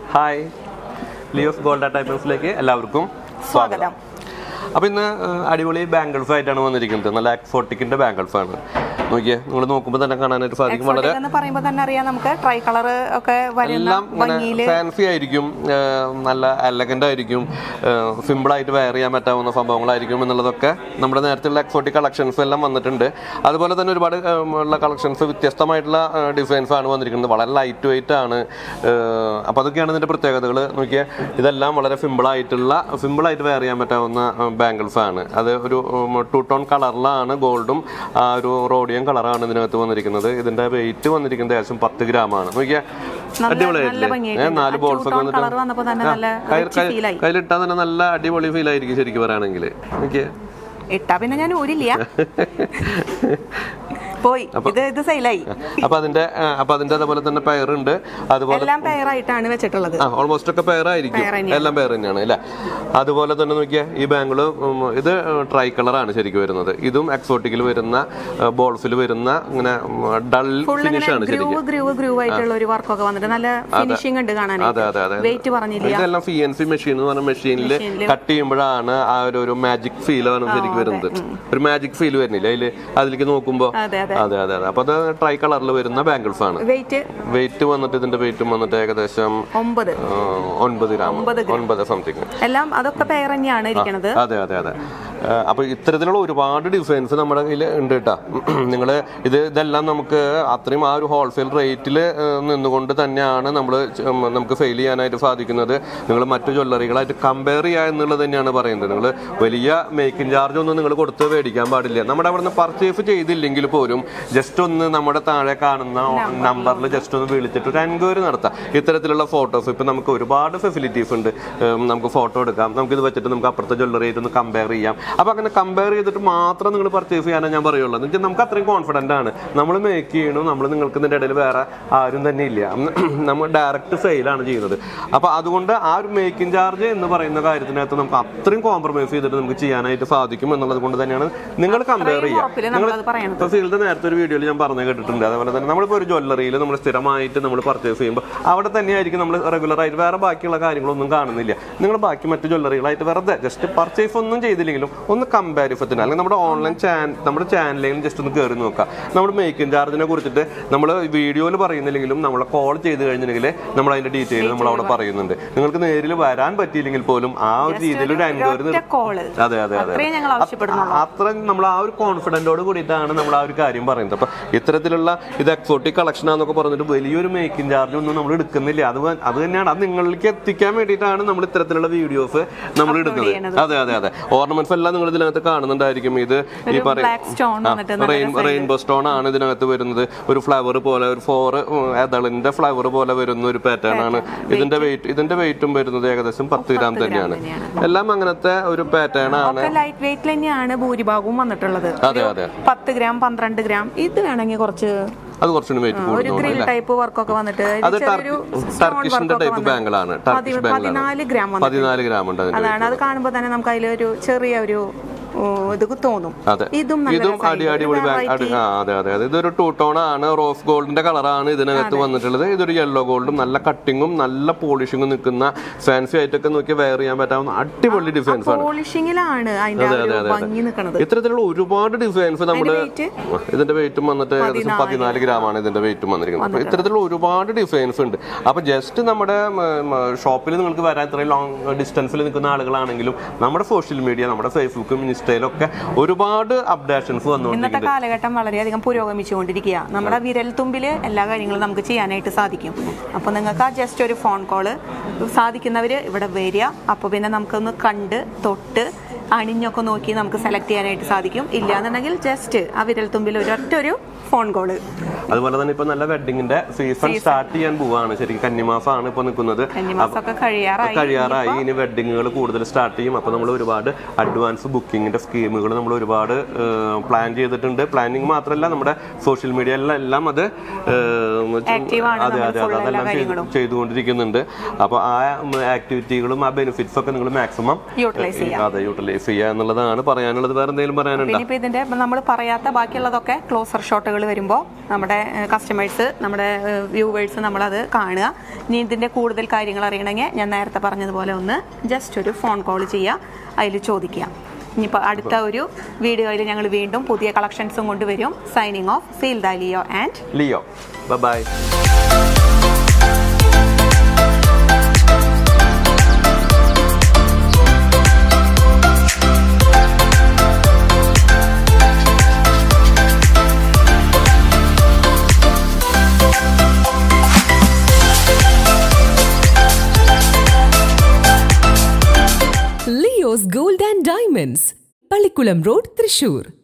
Hi Leo's gold ടൈപ്പേഴ്സിലേക്ക് എല്ലാവർക്കും സ്വാഗതം അപ്പോൾ ഇന്ന് ഏഹ്, അടിപൊളി ബാംഗിൾസ് ആയിട്ടാണ് വന്നിരിക്കുന്നത് നല്ല ഫോർട്ടിക്കിന്റെ ബാംഗിൾസ് ആണ് നോക്കിയേ നിങ്ങൾ നോക്കുമ്പോൾ തന്നെ കാണാനായിട്ട് സാധിക്കും വളരെ എന്ന് പറയുമ്പോൾ തന്നെ അറിയാം നമുക്ക് ട്രൈ കളർ ഒക്കെ വരുന്ന എല്ലാം ഇങ്ങനെ ഭംഗിയില് ഫാൻസി ആയിരിക്കും ഏഹ്, നല്ല എലഗന്റ് ആയിരിക്കും സിമ്പിൾ ആയിട്ട് വെയർ ചെയ്യാൻ പറ്റാവുന്ന സംഭവങ്ങളായിരിക്കും എന്നുള്ളതൊക്കെ നമ്മുടെ നേരത്തെയുള്ള എക്സോട്ടിക് കളക്ഷൻസ് എല്ലാം വന്നിട്ടുണ്ട് അതുപോലെ തന്നെ ഒരുപാട് ഏഹ്, ഉള്ള കളക്ഷൻസ് വ്യത്യസ്തമായിട്ടുള്ള ഡിസൈൻസ് ആണ് വന്നിരിക്കുന്നത് വളരെ ലൈറ്റ് വെയിറ്റ് ആണ് അപ്പോൾ അതൊക്കെയാണ് ഇതിന്റെ പ്രത്യേകതകൾ നോക്കിയാൽ ഇതെല്ലാം വളരെ സിമ്പിൾ ആയിട്ടുള്ള സിമ്പിൾ ആയിട്ട് വെയർ ചെയ്യാൻ പറ്റാവുന്ന ബാംഗിൾസ് ആണ് അത് ഒരു ടു ടോൺ കളറിലാണ് ഗോൾഡും ആ ഒരു റോഡിയം കളറാണ് ഇതിനകത്ത് വന്നിരിക്കുന്നത് ഇതിന്റെ വെയിറ്റ് വന്നിരിക്കുന്നത് ഏകദേശം പത്ത് ഗ്രാം ആണ് നോക്കിയാൽ നല്ല അടിപൊളിയായിട്ടില്ലേ ഭംഗിയായിട്ടുണ്ട്. ഏ, നാല് ആ ബോൾസ് ഒക്കെ two tone വന്നിട്ട് colour വന്നപ്പോ തന്നെ നല്ല കയ്യിൽ- rich കയ്യിൽ- feel ആയി. കയ്യിലിട്ടാൽ തന്നെ നല്ല അടിപൊളി ഫീൽ ആയിരിക്കും ശരിക്കും പറയുകയാണെങ്കിൽ എനിക്ക് ഇട്ടാ പിന്നെ ഞാൻ ഊരില്ല പോയി ഇത് ഇത് സെയിലായി അപ്പൊ അതിന്റെ ആ, അപ്പൊ അതിന്റെ അതുപോലെ തന്നെ പെയർ ഉണ്ട് അതുപോലെ എല്ലാം പെയറായിട്ടാണ് വെച്ചിട്ടുള്ളത് ആ ഓൾമോസ്റ്റ് ഒക്കെ പെയർ ആയിരിക്കും Pair തന്നെയാണ്. എല്ലാം പെയർ തന്നെയാണ് അല്ലേ അതുപോലെ തന്നെ നോക്കിയാൽ ഈ ബാംഗിള് ഇത് ട്രൈ കളറാണ് ശരിക്കും വരുന്നത് ഇതും എക്സോട്ടിക്കിൽ വരുന്ന ബോൾസിൽ വരുന്ന ഇങ്ങനെ ഡൾ ഫുൾ ഫിനിഷ് ആണ് ഗ്രൂവ് ശരിക്കും ഗ്രൂവ് ഗ്രൂവ് ആയിട്ടുള്ള ഒരു വർക്കൊക്കെ വന്നിട്ട് നല്ല ഫിനിഷിംഗ് ഉണ്ട് കാണാൻ അതെ അതെ അതെ വെയിറ്റ് പറഞ്ഞില്ല ഇതെല്ലാം സി എൻ സി മെഷീൻ എന്ന് പറഞ്ഞ മെഷീനിൽ കട്ട് ചെയ്യുമ്പോഴാണ് ആ ഒരു ഒരു മാജിക് ഫീൽ ആണ് ശരിക്കും വരുന്നത് ഒരു മാജിക് ഫീൽ വരുന്നില്ല അതില് അതിലേക്ക് നോക്കുമ്പോ അതെ അതെ അതെ അതെ അതെ അപ്പൊ അത് ട്രൈ കളറിൽ വരുന്ന ബാംഗിൾസ് ആണ് വെയിറ്റ് വെയിറ്റ് വന്നിട്ട് ഇതിന്റെ വെയിറ്റും വന്നിട്ട് ഏകദേശം ഒമ്പത് ആ, ഒൻപത് ഗ്രാം ഒൻപത് സംതിങ് എല്ലാം അതൊക്കെ പെയർ തന്നെയാണ് ഇരിക്കുന്നത് അതെ അതെ അതെ ആ, അപ്പൊ ഇത്തരത്തിലുള്ള ഒരുപാട് ഡിസൈൻസ് നമ്മുടെ കയ്യിൽ ഉണ്ട് കേട്ടോ നിങ്ങൾ ഇത് ഇതെല്ലാം നമുക്ക് അത്രയും ആ ഒരു ഹോൾസെയിൽ റേറ്റിൽ നിന്നുകൊണ്ട് തന്നെയാണ് നമ്മൾ നമുക്ക് സെയിൽ ചെയ്യാനായിട്ട് സാധിക്കുന്നത് നിങ്ങൾ മറ്റു ജ്വല്ലറികളായിട്ട് കമ്പയർ ചെയ്യുക എന്നുള്ളത് തന്നെയാണ് പറയുന്നത് നിങ്ങൾ വലിയ മേക്കിംഗ് ചാർജ് ഒന്നും നിങ്ങൾ കൊടുത്ത് മേടിക്കാൻ പാടില്ല നമ്മുടെ അവിടെ നിന്ന് പർച്ചേസ് ചെയ്തില്ലെങ്കിൽ പോലും ജസ്റ്റ് ഒന്ന് നമ്മുടെ താഴെ കാണുന്ന നമ്പറിൽ ജസ്റ്റ് ഒന്ന് വിളിച്ചിട്ട് ഒരു എൻക്വയറി നടത്താം ഇത്തരത്തിലുള്ള ഫോട്ടോസ് ഇപ്പൊ നമുക്ക് ഒരുപാട് ഫെസിലിറ്റീസ് ഉണ്ട് ഉം, നമുക്ക് ഫോട്ടോ എടുക്കാം നമുക്ക് ഇത് വെച്ചിട്ട് നമുക്ക് അപ്പുറത്തെ ജ്വല്ലറി ആയിട്ട് ഒന്ന് കമ്പയർ ചെയ്യാം അപ്പൊ അങ്ങനെ കമ്പയർ ചെയ്തിട്ട് മാത്രം നിങ്ങൾ പർച്ചേസ് ചെയ്യാനേ ഞാൻ പറയുള്ളൂ എന്ന് വെച്ചാൽ നമുക്ക് അത്രയും കോൺഫിഡന്റ് ആണ് നമ്മൾ മേക്ക് ചെയ്യണു നമ്മൾ നിങ്ങൾക്ക് ഇതിന്റെ ഇടയിൽ വേറെ ആരും തന്നെ ഇല്ല നമ്മൾ ഡയറക്റ്റ് സെയിലാണ് ചെയ്യുന്നത് അപ്പൊ അതുകൊണ്ട് ആ ഒരു മേക്കിംഗ് ചാർജ് എന്ന് പറയുന്ന കാര്യത്തിനകത്ത് നമുക്ക് അത്രയും കോംപ്രമൈസ് ചെയ്തിട്ട് നമുക്ക് ചെയ്യാനായിട്ട് സാധിക്കും എന്നുള്ളത് കൊണ്ട് തന്നെയാണ് നിങ്ങൾ കമ്പയർ ചെയ്യുക ഉറപ്പില് നമ്മളത് പറയണത് ഇപ്പൊ ഫീൽഡ് നേരത്തെ ഒരു വീഡിയോയിൽ ഞാൻ പറഞ്ഞു കേട്ടിട്ടുണ്ട് അതേപോലെ തന്നെ നമ്മളിപ്പോ ഒരു ജ്വല്ലറിയിൽ നമ്മൾ സ്ഥിരമായിട്ട് നമ്മൾ പർച്ചേസ് ചെയ്യുമ്പോൾ അവിടെ തന്നെയായിരിക്കും നമ്മൾ റെഗുലർ ആയിട്ട് വേറെ ബാക്കിയുള്ള കാര്യങ്ങളൊന്നും കാണുന്നില്ല നിങ്ങൾ ബാക്കി മറ്റു ജ്വല്ലറികളായിട്ട് വെറുതെ ജസ്റ്റ് പർച്ചേസ് ഒന്നും ചെയ്തില്ലെങ്കിലും ഒന്ന് കമ്പാരിഫത്തിന് അല്ലെങ്കിൽ നമ്മുടെ ഓൺലൈൻ ചാനൽ നമ്മുടെ ചാനലിൽ ജസ്റ്റ് ഒന്ന് കയറി നോക്കുക നമ്മുടെ മേക്കിംഗ് ചാർജിനെ കുറിച്ചിട്ട് നമ്മൾ വീഡിയോയിൽ പറയുന്നില്ലെങ്കിലും നമ്മളെ കോൾ ചെയ്ത് കഴിഞ്ഞിട്ടുണ്ടെങ്കിൽ നമ്മൾ അതിന്റെ ഡീറ്റെയിൽ നമ്മൾ അവിടെ പറയുന്നുണ്ട് നിങ്ങൾക്ക് നേരിൽ വരാൻ പറ്റിയില്ലെങ്കിൽ പോലും ആ ഒരു രീതിയിൽ ഒരു എൻക്വയറി ഒറ്റ കോള് അതെ അതെ അതെ അത്രയും ഞങ്ങൾ ആവശ്യപ്പെടുന്നുള്ളൂ അത്ര നമ്മൾ ആ ഒരു കോൺഫിഡന്റോട് കൂടിയിട്ടാണ് നമ്മൾ ആ ഒരു കാര്യം പറയുന്നത് അപ്പൊ ഇത്തരത്തിലുള്ള ഇത് എക്സോട്ടിക് കളക്ഷൻ ആണെന്നൊക്കെ പറഞ്ഞിട്ട് വലിയൊരു മേക്കിംഗ് ചാർജ് ഒന്നും നമ്മൾ എടുക്കുന്നില്ല അത് വ- അത് തന്നെയാണ് അത് നിങ്ങളിലേക്ക് എത്തിക്കാൻ വേണ്ടിയിട്ടാണ് നമ്മൾ ഇത്തരത്തിലുള്ള വീഡിയോസ് നമ്മൾ ഇടുന്നത് അതെ അതെ അതെ ഓർണമെന്റ്സ് എല്ലാം നിങ്ങൾ ഇതിനകത്ത് കാണുന്നുണ്ടായിരിക്കും ഇത് ഈ black stone വന്നിട്ട് നല്ല റെയിൻബോ സ്റ്റോൺ ആണ് ഇതിനകത്ത് വരുന്നത് ഒരു ഫ്ലവർ പോലെ ഒരു ഫോർ എതളിന്റെ ഫ്ലവർ പോലെ വരുന്ന ഒരു പാറ്റേൺ ആണ് ഇതിന്റെ വെയിറ്റ് ഇതിന്റെ വെയിറ്റും വരുന്നത് ഏകദേശം പത്ത് ഗ്രാം തന്നെയാണ് എല്ലാം അങ്ങനത്തെ ഒരു പാറ്റേൺ ആണ് ഒക്കെ ലൈറ്റ് വെയിറ്റ് തന്നെയാണ് ഭൂരിഭാഗവും വന്നിട്ടുള്ളത് അതെ അതെ പത്ത് ഗ്രാം പന്ത്രണ്ട് ഗ്രാം ഇത് വേണമെങ്കിൽ കുറച്ച് അത് കുറച്ചുകൂടി വെയിറ്റ് ഒരു കൂടുന്നു ഗ്രിൽ ടൈപ്പ് വർക്കൊക്കെ വന്നിട്ട് അത് ചെറിയൊരു ടർക്കിഷിന്റെ ടൈപ്പ് ബാങ്കിളാണ് ടർക്കിഷ് ബാങ്കിളാണ് പതിനാല് ഗ്രാം വന്നിട്ട് പതിനാല് ഗ്രാം ഉണ്ട് അതിന്റെ അതാണ് അത് കാണുമ്പോൾ തന്നെ നമുക്ക് അതിലൊരു ചെറിയ ഒരു ഓ, ഇത് തോന്നും അതെ ഇതും നല്ല ഇതും രസായി. അടി അടിപൊളി ബാങ്ക് അടി ആ അതെ അതെ അതെ ഇതൊരു ടൂ ടോൺ ആണ് റോസ് ഗോൾഡിന്റെ കളറാണ് ഇതിനകത്ത് വന്നിട്ടുള്ളത് ഇതൊരു യെല്ലോ ഗോൾഡും നല്ല കട്ടിങ്ങും നല്ല പോളിഷിങ്ങും നിൽക്കുന്ന ഫാൻസി ആയിട്ടൊക്കെ നോക്കി വെയർ ചെയ്യാൻ പറ്റാവുന്ന അടിപൊളി ഡിസൈൻസ് ആണ് പോളിഷിങ്ങിലാണ് അതിന്റെ ആ ഒരു ഭംഗി നിൽക്കുന്നത് ഇത്തരത്തിലുള്ള ഒരുപാട് ഡിസൈൻസ് നമ്മള് weight? ഇതിന്റെ വെയിറ്റും വന്നിട്ട് ഏകദേശം പതിനാല് ഗ്രാം ആണ് ഇതിന്റെ വെയിറ്റും വന്നിരിക്കുന്നത് അപ്പൊ ഇത്തരത്തിലുള്ള ഒരുപാട് ഡിസൈൻസ് ഉണ്ട് അപ്പൊ ജസ്റ്റ് നമ്മുടെ ഷോപ്പിൽ നിങ്ങൾക്ക് വരാൻ ഇത്രയും ലോങ് ഡിസ്റ്റൻസിൽ നിൽക്കുന്ന ആളുകളാണെങ്കിലും നമ്മുടെ സോഷ്യൽ മീഡിയ നമ്മുടെ ഫേസ്ബുക്കും ഇൻസ്റ്റയിലും ഒക്കെ ഒരുപാട് അപ്ഡേഷൻസ് വന്നുകൊണ്ടിരിക്കുന്നുണ്ട് ഇന്നത്തെ കാലഘട്ടം വളരെയധികം പുരോഗമിച്ചുകൊണ്ടിരിക്കുക നമ്മുടെ വിരൽ തുമ്പില് എല്ലാ കാര്യങ്ങളും നമുക്ക് ചെയ്യാനായിട്ട് സാധിക്കും അപ്പോൾ നിങ്ങൾക്ക് ആ ജസ്റ്റ് ഒരു ഫോൺ കോള് സാധിക്കുന്നവർ ഇവിടെ വരിക അപ്പോൾ പിന്നെ നമുക്കൊന്ന് കണ്ട് തൊട്ട് അണിഞ്ഞൊക്കെ നോക്കി നമുക്ക് സെലക്ട് ചെയ്യാനായിട്ട് സാധിക്കും ഇല്ലാന്നുണ്ടെങ്കിൽ ജസ്റ്റ് ആ വിരൽ തുമ്പിൽ ഒരൊറ്റ ഒരു ഫോൺ കോള് അതുപോലെ തന്നെ ഇപ്പൊ നല്ല വെഡിങ്ങിന്റെ സീസൺ സ്റ്റാർട്ട് ചെയ്യാൻ പോവാണ് ശരിക്കും കന്നിമാസമാണ് ഇപ്പൊ നിൽക്കുന്നത് കന്നിമാസമൊക്കെ കഴിയാറായി കഴിയാറായി ഇനി വെഡിങ്ങുകൾ കൂടുതൽ സ്റ്റാർട്ട് ചെയ്യും അപ്പോൾ നമ്മൾ ഒരുപാട് അഡ്വാൻസ് ബുക്കിങ്ങിന്റെ സ്കീമുകൾ നമ്മൾ ഒരുപാട് പ്ലാൻ ചെയ്തിട്ടുണ്ട് പ്ലാനിങ് മാത്രമല്ല നമ്മുടെ സോഷ്യൽ മീഡിയയിലെല്ലാം അത് ഏഹ്, Active ആണ് അതെ നമ്മൾ അതെ full അതെ എല്ലാ അതെല്ലാം ചെയ്തു- ചെയ്തുകൊണ്ടിരിക്കുന്നുണ്ട് അപ്പോൾ ആ ആക്ടിവിറ്റികളും ആ ബെനിഫിറ്റ്സ് ഒക്കെ നിങ്ങൾ മാക്സിമം യൂട്ടിലൈസ് ചെയ്യാം അതെ യൂട്ടിലൈസ് ചെയ്യുക എന്നുള്ളതാണ് പറയാനുള്ളത് വേറെ എന്തെങ്കിലും പറയാനുണ്ടോ പിന്നെ ഇപ്പൊ ഇതിന്റെ നമ്മൾ പറയാത്ത ബാക്കിയുള്ളതൊക്കെ ക്ലോസർ ഷോട്ടുകൾ വരുമ്പോൾ നമ്മുടെ നമ്മുടെ കസ്റ്റമേഴ്സ് നമ്മുടെ വ്യൂവേഴ്സ് നമ്മളത് കാണുക ഇനി ഇതിൻ്റെ കൂടുതൽ കാര്യങ്ങൾ അറിയണമെങ്കിൽ ഞാൻ നേരത്തെ പറഞ്ഞതുപോലെ ഒന്ന് ജസ്റ്റ് ഒരു ഫോൺ കോൾ ചെയ്യുക അതിൽ ചോദിക്കുക ഇനിയിപ്പോൾ അടുത്ത ഒരു വീഡിയോയിൽ ഞങ്ങൾ വീണ്ടും പുതിയ കളക്ഷൻസും കൊണ്ടുവരും സൈനിങ് ഓഫ് സീൽ ദാലിയോ and Leo by Leo's gold and diamonds Pallikulam road Thrissur